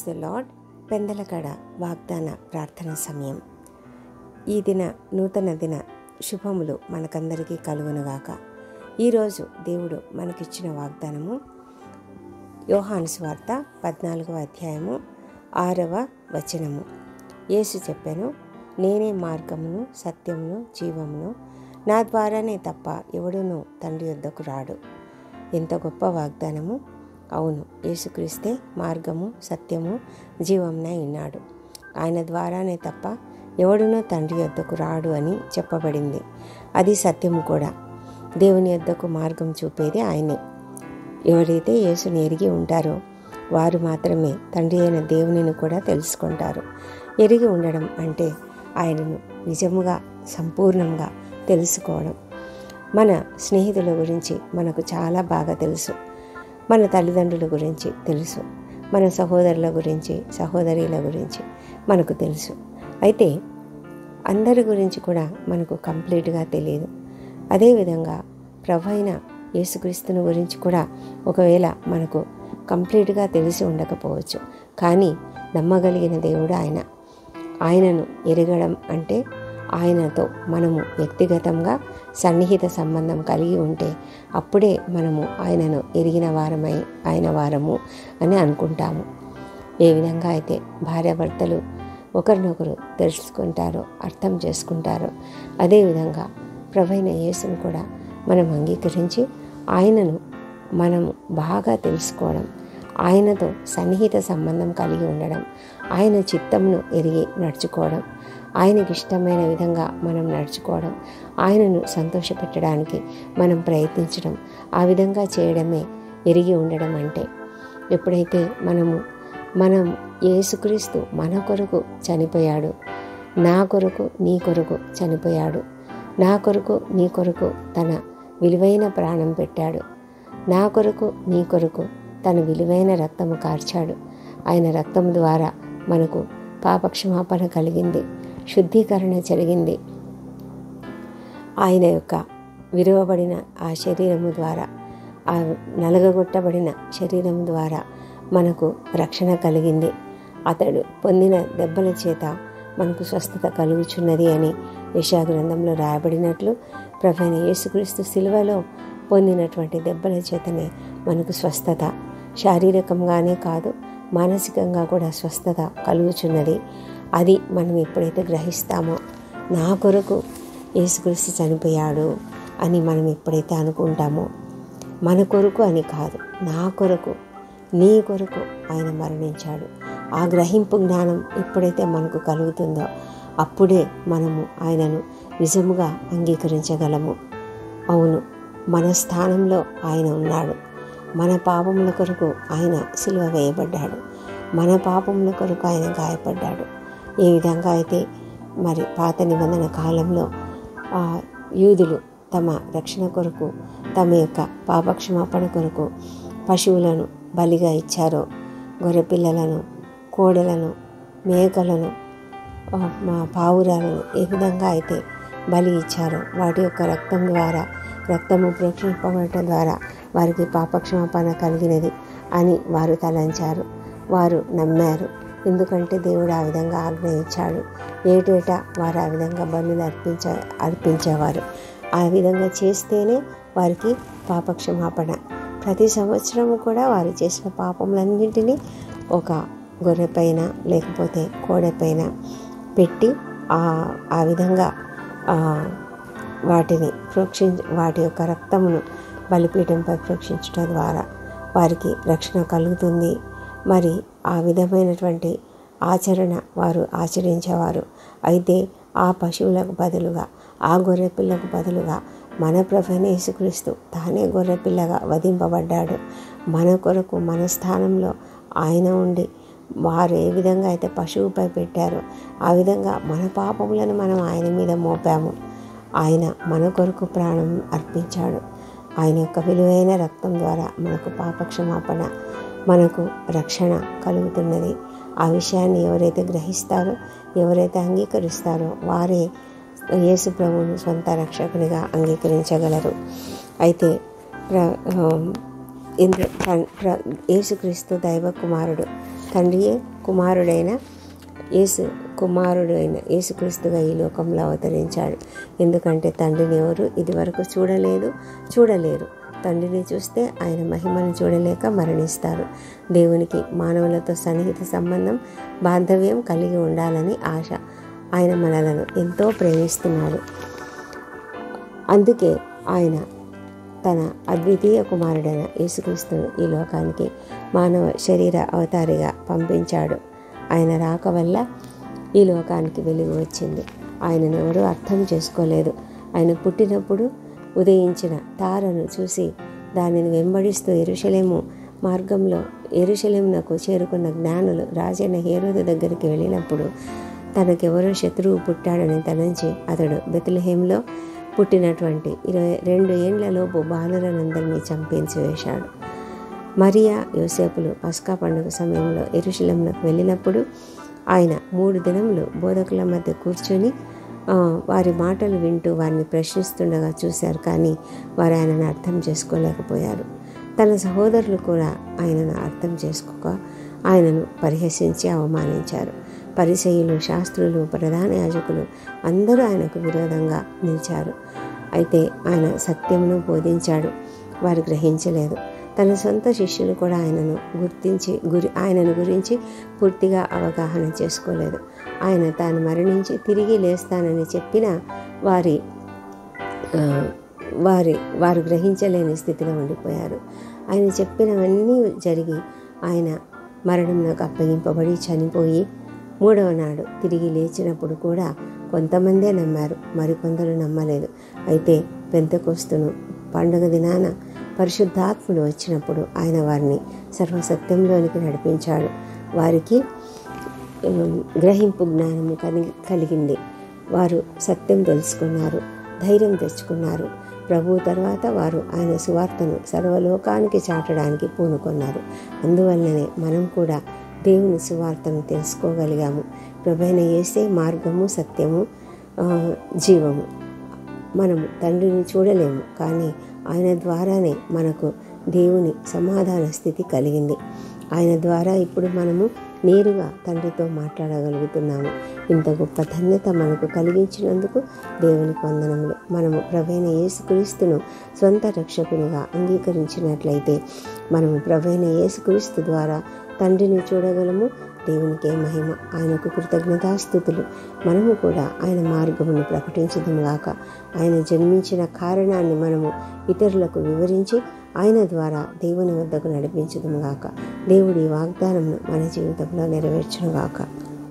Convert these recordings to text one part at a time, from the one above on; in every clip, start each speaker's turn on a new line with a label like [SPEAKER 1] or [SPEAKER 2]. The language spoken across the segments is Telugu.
[SPEAKER 1] ద లాడ్ పెందలకడ వాగ్దాన ప్రార్థన సమయం ఈ దిన నూతన దిన శుభములు మనకందరికీ కలుగునుగాక ఈరోజు దేవుడు మనకిచ్చిన వాగ్దానము యోహాను స్వార్త పద్నాలుగవ అధ్యాయము ఆరవ వచనము యేసు చెప్పాను నేనే మార్గమును సత్యమును జీవమును నా ద్వారానే తప్ప ఎవడునూ తండ్రి యొద్దకు రాడు ఎంత గొప్ప వాగ్దానము అవును యేసుక్రీస్తే మార్గము సత్యము జీవమునై ఉన్నాడు ఆయన ద్వారానే తప్ప ఎవడునూ తండ్రి యొద్దకు రాడు అని చెప్పబడింది అది సత్యము కూడా దేవుని యొద్దకు మార్గం చూపేది ఆయనే ఎవరైతే యేసుని ఎరిగి ఉంటారో వారు మాత్రమే తండ్రి అయిన దేవునిని కూడా తెలుసుకుంటారు ఎరిగి ఉండడం అంటే ఆయనను నిజముగా సంపూర్ణంగా తెలుసుకోవడం మన స్నేహితుల గురించి మనకు చాలా బాగా తెలుసు మన తల్లిదండ్రుల గురించి తెలుసు మన సహోదరుల గురించి సహోదరుల గురించి మనకు తెలుసు అయితే అందరి గురించి కూడా మనకు కంప్లీట్గా తెలియదు అదేవిధంగా ప్రభు అయిన యేసుక్రీస్తుని గురించి కూడా ఒకవేళ మనకు కంప్లీట్గా తెలిసి ఉండకపోవచ్చు కానీ నమ్మగలిగిన దేవుడు ఆయన ఆయనను ఎరగడం అంటే ఆయనతో మనము వ్యక్తిగతంగా సన్నిహిత సంబంధం కలిగి ఉంటే అప్పుడే మనము ఆయనను ఎరిగిన వారమై ఆయన వారము అని అనుకుంటాము ఏ విధంగా అయితే భార్యాభర్తలు ఒకరినొకరు తెలుసుకుంటారో అర్థం చేసుకుంటారో అదేవిధంగా ప్రభైన యేసును కూడా మనం అంగీకరించి ఆయనను మనము బాగా తెలుసుకోవడం ఆయనతో సన్నిహిత సంబంధం కలిగి ఉండడం ఆయన చిత్తంను ఎరిగి నడుచుకోవడం ఆయనకి ఇష్టమైన విధంగా మనం నడుచుకోవడం ఆయనను సంతోషపెట్టడానికి మనం ప్రయత్నించడం ఆ విధంగా చేయడమే ఎరిగి ఉండడం అంటే ఎప్పుడైతే మనము మనం యేసుక్రీస్తు మన కొరకు చనిపోయాడు నా కొరకు నీ కొరకు చనిపోయాడు నా కొరకు నీ కొరకు తన విలువైన ప్రాణం పెట్టాడు నా కొరకు నీ కొరకు తన విలువైన రక్తము కార్చాడు ఆయన రక్తం ద్వారా మనకు పాపక్షమాపణ కలిగింది శుద్ధీకరణ జరిగింది ఆయన యొక్క విరువబడిన ఆ శరీరము ద్వారా ఆ నలగగొట్టబడిన శరీరం ద్వారా మనకు రక్షణ కలిగింది అతడు పొందిన దెబ్బల చేత మనకు స్వస్థత కలుగుచున్నది అని యశాగ్రంథంలో రాయబడినట్లు ప్రభైన యేసుక్రీస్తు శిలువలో పొందినటువంటి దెబ్బల చేతనే మనకు స్వస్థత శారీరకంగానే కాదు మానసికంగా కూడా స్వస్థత కలుగుచున్నది అది మనం ఎప్పుడైతే గ్రహిస్తామో నా కొరకు యేసుక్రీస్తు చనిపోయాడు అని మనం ఎప్పుడైతే అనుకుంటామో మన కొరకు అని కాదు నా కొరకు నీ కొరకు ఆయన మరణించాడు ఆ గ్రహింపు జ్ఞానం ఎప్పుడైతే మనకు కలుగుతుందో అప్పుడే మనము ఆయనను నిజముగా అంగీకరించగలము అవును మన స్థానంలో ఆయన ఉన్నాడు మన పాపముల కొరకు ఆయన సిలువ వేయబడ్డాడు మన పాపముల కొరకు ఆయన గాయపడ్డాడు ఏ విధంగా అయితే మరి పాత నిబంధన కాలంలో యూదులు తమ రక్షణ కొరకు తమ యొక్క పాపక్షమాపణ కొరకు పశువులను బలిగా ఇచ్చారో గొర్రెపిల్లలను కోడలను మేకలను మా పావురాలను ఏ విధంగా అయితే బలి ఇచ్చారో వాటి యొక్క రక్తం ద్వారా రక్తము ప్రోక్షింపబడటం ద్వారా వారికి పాపక్షమాపణ కలిగినది అని వారు తలంచారు వారు నమ్మారు ఎందుకంటే దేవుడు ఆ విధంగా ఆజ్ఞ ఇచ్చాడు ఏటేటా వారు ఆ విధంగా బలులు అర్పించ అర్పించేవారు ఆ విధంగా చేస్తేనే వారికి పాపక్షమాపణ ప్రతి సంవత్సరము కూడా వారు చేసిన పాపములన్నింటినీ ఒక గొర్రె పైన లేకపోతే కోడె పైన పెట్టి ఆ విధంగా వాటిని ప్రోక్షించ వాటి యొక్క రక్తమును బలిపీఠంపై ప్రోక్షించడం ద్వారా వారికి రక్షణ కలుగుతుంది మరి ఆ విధమైనటువంటి ఆచరణ వారు ఆచరించేవారు అయితే ఆ పశువులకు బదులుగా ఆ గొర్రెపిల్లకు బదులుగా మన ప్రభుని యేసుక్రీస్తు తానే గొర్రెపిల్లగా వధింపబడ్డాడు మన కొరకు మన స్థానంలో ఆయన ఉండి వారు ఏ విధంగా అయితే పశువుపై పెట్టారో ఆ విధంగా మన పాపములను మనం ఆయన మీద మోపాము ఆయన మన కొరకు ప్రాణం అర్పించాడు ఆయన యొక్క విలువైన రక్తం ద్వారా మనకు పాపక్షమాపణ మనకు రక్షణ కలుగుతున్నది ఆ విషయాన్ని ఎవరైతే గ్రహిస్తారో ఎవరైతే అంగీకరిస్తారో వారే యేసు ప్రభువును సొంత రక్షకునిగా అంగీకరించగలరు అయితే ప్ర ఇంద్ర యేసుక్రీస్తు దైవ కుమారుడు తండ్రియే కుమారుడైన యేసు కుమారుడు అయిన యేసుక్రీస్తుగా ఈ లోకంలో అవతరించాడు ఎందుకంటే తండ్రిని ఎవరు ఇదివరకు చూడలేదు చూడలేరు తండ్రిని చూస్తే ఆయన మహిమను చూడలేక మరణిస్తారు దేవునికి మానవులతో సన్నిహిత సంబంధం బాంధవ్యం కలిగి ఉండాలని ఆశ ఆయన మనలను ఎంతో ప్రేమిస్తున్నాడు అందుకే ఆయన తన అద్వితీయ కుమారుడైన యేసుక్రీస్తును ఈ లోకానికి మానవ శరీర అవతారిగా పంపించాడు ఆయన రాక వల్ల ఈ లోకానికి వెలుగు వచ్చింది ఆయనను ఎవరూ అర్థం చేసుకోలేదు ఆయన పుట్టినప్పుడు ఉదయించిన తారను చూసి దానిని వెంబడిస్తూ ఎరుషలేము మార్గంలో ఎరుషలేమునకు చేరుకున్న జ్ఞానులు రాజైన హేరోదు దగ్గరికి వెళ్ళినప్పుడు తనకెవరో శత్రువు పుట్టాడని తలంచి అతడు బెతులహేంలో పుట్టినటువంటి ఇరవై రెండు ఏండ్లలోపు బాలురనందరినీ చంపించి వేశాడు మరియా యోసేపులు పస్కా పండుగ సమయంలో ఎరుశలంలోకి వెళ్ళినప్పుడు ఆయన మూడు దినములు బోధకుల మధ్య కూర్చొని ఆ, వారి మాటలు వింటూ వారిని ప్రశ్నిస్తుండగా చూశారు కానీ వారు ఆయనను అర్థం చేసుకోలేకపోయారు తన సహోదరులు కూడా ఆయనను అర్థం చేసుకోక ఆయనను పరిహసించి అవమానించారు పరిసయులు శాస్త్రులు ప్రధాన యాజకులు అందరూ ఆయనకు విరోధంగా నిలిచారు అయితే ఆయన సత్యమును బోధించాడు వారు గ్రహించలేదు తన సొంత శిష్యులు కూడా ఆయనను గుర్తించి గురి ఆయనను గురించి పూర్తిగా అవగాహన చేసుకోలేదు ఆయన తాను మరణించి తిరిగి లేస్తానని చెప్పిన వారి ఆ, వారి వారు గ్రహించలేని స్థితిలో ఉండిపోయారు ఆయన చెప్పినవన్నీ జరిగి ఆయన మరణంలోకి అప్పగింపబడి చనిపోయి మూడవ నాడు తిరిగి లేచినప్పుడు కూడా కొంతమందే నమ్మారు మరికొందరు నమ్మలేదు అయితే పెంతకొస్తును పండుగ దినాన పరిశుద్ధాత్ముడు వచ్చినప్పుడు ఆయన వారిని సర్వసత్యంలోనికి నడిపించాడు వారికి ఉమ్, గ్రహింపు జ్ఞానము కలిగి కలిగింది వారు సత్యం తెలుసుకున్నారు ధైర్యం తెచ్చుకున్నారు ప్రభు తర్వాత వారు ఆయన సువార్తను సర్వలోకానికి చాటడానికి పూనుకొన్నారు అందువల్లనే మనం కూడా దేవుని సువార్తను తెలుసుకోగలిగాము ప్రభైన ఏసే మార్గము సత్యము ఆ, జీవము మనము తండ్రిని చూడలేము కానీ ఆయన ద్వారానే మనకు దేవుని సమాధాన స్థితి కలిగింది ఆయన ద్వారా ఇప్పుడు మనము నేరుగా తండ్రితో మాట్లాడగలుగుతున్నాము ఇంత గొప్ప ధన్యత మనకు కలిగించినందుకు దేవునికి వందనములు మనము ప్రభైన యేసుక్రీస్తును సొంత రక్షకునిగా అంగీకరించినట్లయితే మనము ప్రభైన యేసుక్రీస్తు ద్వారా తండ్రిని చూడగలము దేవునికే మహిమ ఆయనకు కృతజ్ఞతాస్థుతులు మనము కూడా ఆయన మార్గమును ప్రకటించదుముగాక ఆయన జన్మించిన కారణాన్ని మనము ఇతరులకు వివరించి ఆయన ద్వారా దేవుని వద్దకు నడిపించదుముగాక దేవుడి వాగ్దానంను మన జీవితంలో నెరవేర్చునుగాక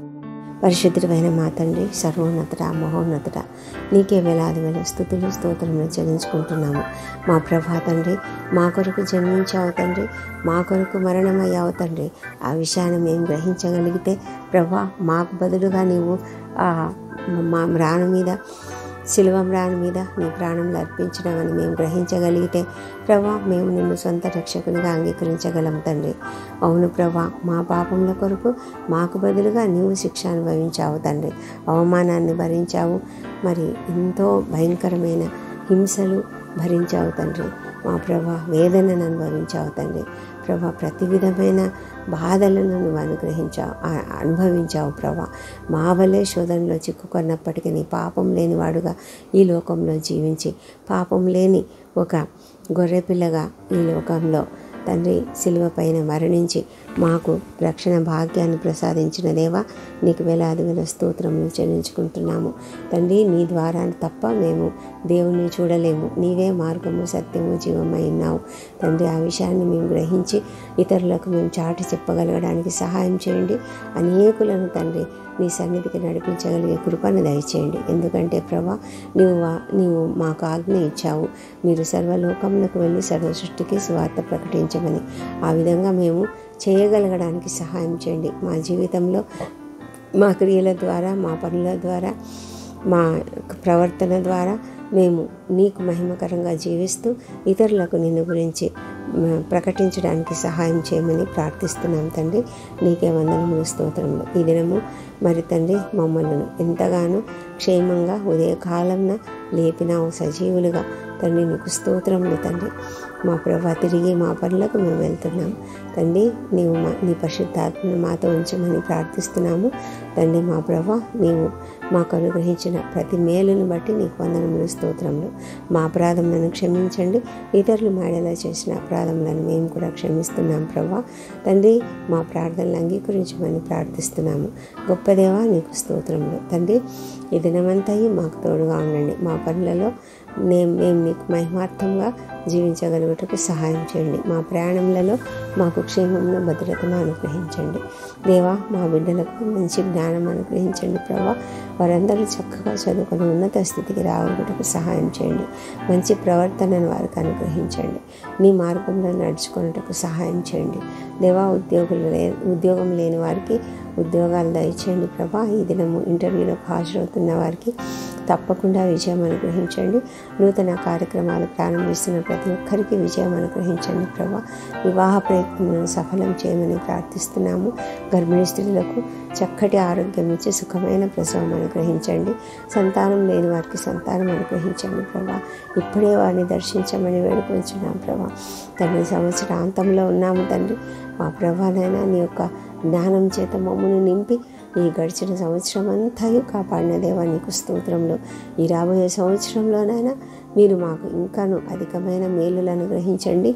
[SPEAKER 1] పరిశుద్ధుడైన మా తండ్రి సర్వోన్నతట మహోన్నతట నీకే వేలాది వేల స్థుతులు స్తోత్రములు చెల్లించుకుంటున్నాము మా ప్రభా తండ్రి మా కొరకు జన్మించావు తండ్రి మా కొరకు మరణమయ్యావు తండ్రి ఆ విషయాన్ని మేము గ్రహించగలిగితే ప్రభా మాకు బదులుగా నీవు ఆ మా మ్రాణ మీద శిలువ మ్రాణ మీద నీ ప్రాణంలో అర్పించడమని మేము గ్రహించగలిగితే ప్రభా మేము నిన్ను సొంత రక్షకునిగా అంగీకరించగలం తండ్రి అవును ప్రభా మా పాపముల కొరకు మాకు బదులుగా నీవు శిక్ష అనుభవించావు తండ్రి అవమానాన్ని భరించావు మరి ఎంతో భయంకరమైన హింసలు భరించావు తండ్రి మా ప్రభా వేదనను అనుభవించావు తండ్రి ప్రభా ప్రతి విధమైన బాధలను నువ్వు అనుగ్రహించావు ఆ- అనుభవించావు ప్రభా మా వలే శోధనలో చిక్కుకున్నప్పటికీ నీ పాపం లేనివాడుగా ఈ లోకంలో జీవించి పాపం లేని ఒక గొర్రెపిల్లగా ఈ లోకంలో తండ్రి శిలువ పైన మరణించి మాకు రక్షణ భాగ్యాన్ని ప్రసాదించిన దేవా నీకు వేలాది వేల స్తోత్రములు చెల్లించుకుంటున్నాము తండ్రి నీ ద్వారా తప్ప మేము దేవుణ్ణి చూడలేము నీవే మార్గము సత్యము జీవమై ఉన్నావు తండ్రి ఆ విషయాన్ని మేము గ్రహించి ఇతరులకు మేము చాటి చెప్పగలగడానికి సహాయం చేయండి అనేకులను తండ్రి నీ సన్నిధికి నడిపించగలిగే కృపను దయచేయండి ఎందుకంటే ప్రభా నీవు వా- నీవు మాకు ఆజ్ఞ ఇచ్చావు మీరు సర్వలోకములకు వెళ్ళి సర్వ సృష్టికి స్వార్థ ప్రకటించమని ఆ విధంగా మేము చేయగలగడానికి సహాయం చేయండి మా జీవితంలో మా క్రియల ద్వారా మా పనుల ద్వారా మా ప్రవర్తన ద్వారా మేము నీకు మహిమకరంగా జీవిస్తూ ఇతరులకు నిన్ను గురించి మ, ప్రకటించడానికి సహాయం చేయమని ప్రార్థిస్తున్నాం తండ్రి నీకే వందనములు స్తోత్రములు ఈ దినము మరి తండ్రి మమ్మల్ని ఎంతగానో క్షేమంగా ఉదయకాలంన లేపినావు సజీవులుగా తండ్రి నీకు స్తోత్రములు తండ్రి మా ప్రభా తిరిగి మా పనులకు మేము వెళ్తున్నాం తండ్రి నీవు మా నీ పరిశుద్ధాత్మను మాతో ఉంచమని ప్రార్థిస్తున్నాము తండ్రి మా ప్రభా నీవు మాకు అనుగ్రహించిన ప్రతి మేలును బట్టి నీకు వందనములు స్తోత్రములు మా అపరాధములను క్షమించండి ఇతరులు మాడేలా చేసిన అపరాధములను మేము కూడా క్షమిస్తున్నాం ప్రభా తండ్రి మా ప్రార్థనలు అంగీకరించమని ప్రార్థిస్తున్నాము గొప్ప దేవా నీకు స్తోత్రములు తండ్రి ఈ దినమంతయు మాకు తోడుగా ఉండండి మా పనులలో నేను మేము నీకు మహిమార్థంగా జీవించగలుగుటకు సహాయం చేయండి మా ప్రయాణములలో మాకు క్షేమంలో భద్రతను అనుగ్రహించండి దేవా మా బిడ్డలకు మంచి జ్ఞానం అనుగ్రహించండి ప్రభా వారందరూ చక్కగా చదువుకొని ఉన్నత స్థితికి రావడానికి సహాయం చేయండి మంచి ప్రవర్తనను వారికి అనుగ్రహించండి నీ మార్గంలో నడుచుకున్నట్టుకు సహాయం చేయండి దేవా ఉద్యోగులు లే ఉద్యోగం లేని వారికి ఉద్యోగాలు దయచేయండి ప్రభా ఈ దినము ఇంటర్వ్యూలకు హాజరవుతున్న వారికి తప్పకుండా విజయం అనుగ్రహించండి నూతన కార్యక్రమాలు ప్రారంభిస్తున్న ప్రతి ఒక్కరికి విజయం అనుగ్రహించండి ప్రభా వివాహ ప్రయత్నాలను సఫలం చేయమని ప్రార్థిస్తున్నాము గర్భిణీ స్త్రీలకు చక్కటి ఆరోగ్యం ఇచ్చి సుఖమైన ప్రసవం అనుగ్రహించండి సంతానం లేని వారికి సంతానం అనుగ్రహించండి ప్రభా ఇప్పుడే వారిని దర్శించమని వేడుకొంచున్నాం ప్రభా తండ్రి సంవత్సరాంతంలో ఉన్నాము తండ్రి మా ప్రభానైనా నీ యొక్క జ్ఞానం చేత మమ్మల్ని నింపి ఈ గడిచిన సంవత్సరం అంతయు కాపాడిన దేవా నీకు స్తోత్రంలో ఈ రాబోయే సంవత్సరంలోనైనా మీరు మాకు ఇంకాను అధికమైన మేలులను గ్రహించండి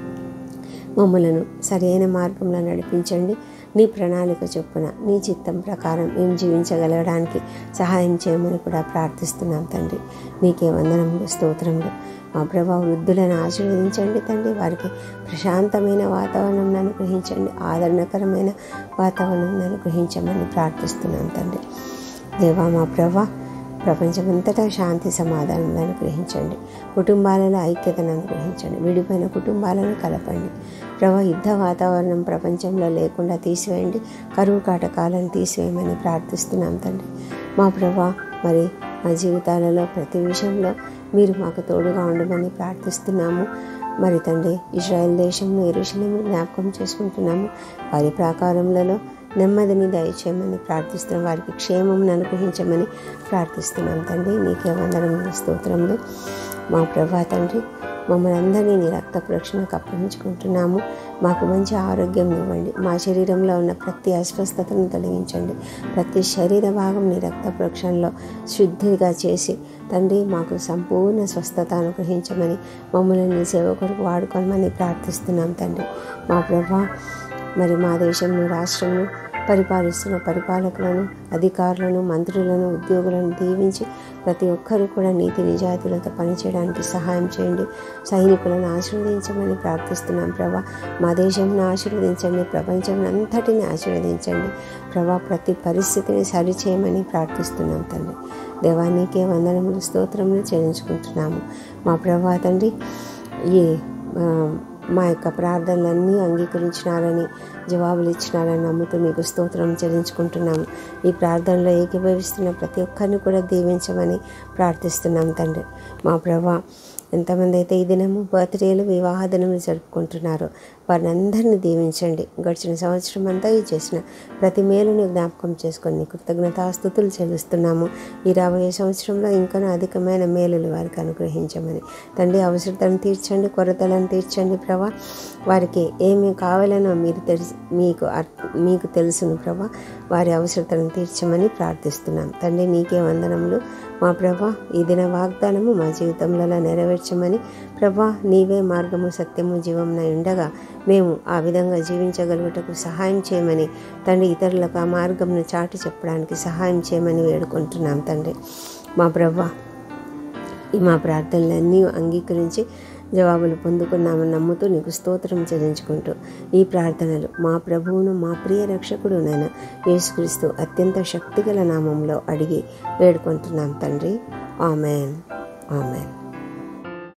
[SPEAKER 1] మమ్మలను సరైన మార్గంలో నడిపించండి నీ ప్రణాళిక చొప్పున నీ చిత్తం ప్రకారం మేము జీవించగలగడానికి సహాయం చేయమని కూడా ప్రార్థిస్తున్నాం తండ్రి నీకే వందనములు స్తోత్రములు మా ప్రభా వృద్ధులను ఆశీర్వదించండి తండ్రి వారికి ప్రశాంతమైన వాతావరణం అనుగ్రహించండి ఆదరణకరమైన వాతావరణం అనుగ్రహించమని ప్రార్థిస్తున్నాం తండ్రి దేవా మా ప్రభా ప్రపంచమంతటా శాంతి సమాధానం అనుగ్రహించండి కుటుంబాలలో ఐక్యతను అనుగ్రహించండి విడిపోయిన కుటుంబాలను కలపండి ప్రభా యుద్ధ వాతావరణం ప్రపంచంలో లేకుండా తీసివేయండి కరువు కాటకాలను తీసివేయమని ప్రార్థిస్తున్నాం తండ్రి మా ప్రభా మరి మా జీవితాలలో ప్రతి విషయంలో మీరు మాకు తోడుగా ఉండమని ప్రార్థిస్తున్నాము మరి తండ్రి ఇజ్రాయెల్ దేశంలో ఎరుషలేము జ్ఞాపకం చేసుకుంటున్నాము వారి ప్రాకారములలో నెమ్మదిని దయచేయమని ప్రార్థిస్తున్నాం వారికి క్షేమం అనుగ్రహించమని ప్రార్థిస్తున్నాం తండ్రి నీకే వందనములు స్తోత్రములు మా ప్రభా తండ్రి మమ్మల్ని అందరినీ నీ రక్త ప్రోక్షణకు అప్పగించుకుంటున్నాము మాకు మంచి ఆరోగ్యం ఇవ్వండి మా శరీరంలో ఉన్న ప్రతి అస్వస్థతను తొలగించండి ప్రతి శరీర భాగం నీ రక్త ప్రోక్షణలో శుద్ధిగా చేసి తండ్రి మాకు సంపూర్ణ స్వస్థత అనుగ్రహించమని మమ్మల్ని నీ సేవకుడికి వాడుకోమని ప్రార్థిస్తున్నాం తండ్రి మా ప్రభా మరి మా దేశంలో రాష్ట్రంలో పరిపాలిస్తున్న పరిపాలకులను అధికారులను మంత్రులను ఉద్యోగులను దీవించి ప్రతి ఒక్కరూ కూడా నీతి నిజాయితీలతో పనిచేయడానికి సహాయం చేయండి సైనికులను ఆశీర్వదించమని ప్రార్థిస్తున్నాం ప్రభా మా దేశంను ఆశీర్వదించండి ప్రపంచం అంతటిని ఆశీర్వదించండి ప్రభా ప్రతి పరిస్థితిని సరిచేయమని ప్రార్థిస్తున్నాం తండ్రి దేవానికే వందనములు స్తోత్రములు చెల్లించుకుంటున్నాము మా ప్రభా తండ్రి ఈ మా యొక్క ప్రార్థనలన్నీ అంగీకరించినారని జవాబులు ఇచ్చినారని నమ్ముతూ మీకు స్తోత్రం చెల్లించుకుంటున్నాము ఈ ప్రార్థనలో ఏకీభవిస్తున్న ప్రతి ఒక్కరిని కూడా దీవించమని ప్రార్థిస్తున్నాం తండ్రి మా ప్రభా ఎంతమంది అయితే ఈ దినము బర్త్డేలు వివాహ దినములు జరుపుకుంటున్నారో వారిని అందరినీ దీవించండి గడిచిన సంవత్సరం అంతా ఈ చేసిన ప్రతి మేలుని జ్ఞాపకం చేసుకొని కృతజ్ఞతాస్థుతులు చెల్లిస్తున్నాము ఈ రాబోయే సంవత్సరంలో ఇంకా అధికమైన మేలులు వారికి అనుగ్రహించమని తండ్రి అవసరతను తీర్చండి కొరతలను తీర్చండి ప్రభా వారికి ఏమి కావాలనో మీరు తెలిసి మీకు మీకు తెలుసును ప్రభా వారి అవసరతలను తీర్చమని ప్రార్థిస్తున్నాం తండ్రి నీకే వందనములు మా ప్రభా ఈ దిన వాగ్దానము మా జీవితంలో నెరవేర్చమని ప్రభా నీవే మార్గము సత్యము జీవమున ఉండగా మేము ఆ విధంగా జీవించగలుగుటకు సహాయం చేయమని తండ్రి ఇతరులకు ఆ మార్గంను చాటి చెప్పడానికి సహాయం చేయమని వేడుకుంటున్నాం తండ్రి మా ప్రభా ఈ మా ప్రార్థనలన్నీ అంగీకరించి జవాబులు పొందుకున్నామని నమ్ముతూ నీకు స్తోత్రం చెల్లించుకుంటూ ఈ ప్రార్థనలు మా ప్రభువును మా ప్రియ రక్షకుడు నైనా యేసుక్రీస్తు అత్యంత శక్తిగల నామంలో అడిగి వేడుకుంటున్నాం తండ్రి ఆమెన్ ఆమెన్